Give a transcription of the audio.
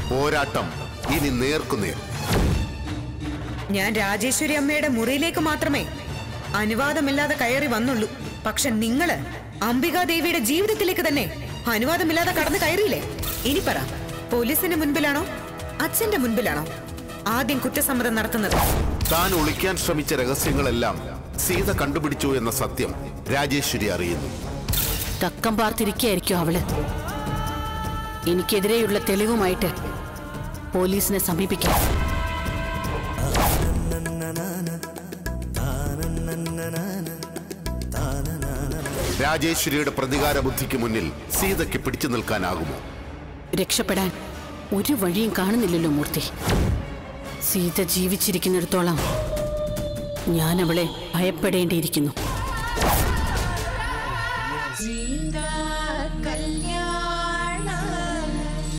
പോരാട്ടം ഇനി നേർക്കുനേർ ഞാൻ രാജേശ്വരി അമ്മയുടെ മുറിയിലേക്ക് മാത്രമേ അനുവാദമില്ലാതെ കയറി വന്നുള്ളൂ പക്ഷെ നിങ്ങള് അംബികാദേവിയുടെ ജീവിതത്തിലേക്ക് തന്നെ അനുവാദമില്ലാതെ കടന്നു കയറിയില്ലേ ഇനി പറ പോലീസിന്റെ മുൻപിലാണോ അച്ഛന്റെ മുൻപിലാണോ ആദ്യം കുറ്റസമ്മതം നടത്തുന്നത് താൻ ഒളിക്കാൻ ശ്രമിച്ച രഹസ്യങ്ങളെല്ലാം സീത കണ്ടുപിടിച്ചു എന്ന സത്യം രാജേശ്വരി അറിയുന്നു തക്കം പാർത്തിരിക്കുകയായിരിക്കും അവള് എനിക്കെതിരെയുള്ള തെളിവുമായിട്ട് പോലീസിനെ സമീപിക്കാം രാജേശ്വരിയുടെ പ്രതികാര ബുദ്ധിക്ക് മുന്നിൽ സീതയ്ക്ക് പിടിച്ചു നിൽക്കാനാകുമോ രക്ഷപ്പെടാൻ ഒരു വഴിയും കാണുന്നില്ലല്ലോ മൂർത്തി സീത ജീവിച്ചിരിക്കുന്നിടത്തോളം ഞാൻ അവളെ ഭയപ്പെടേണ്ടിയിരിക്കുന്നു Zinda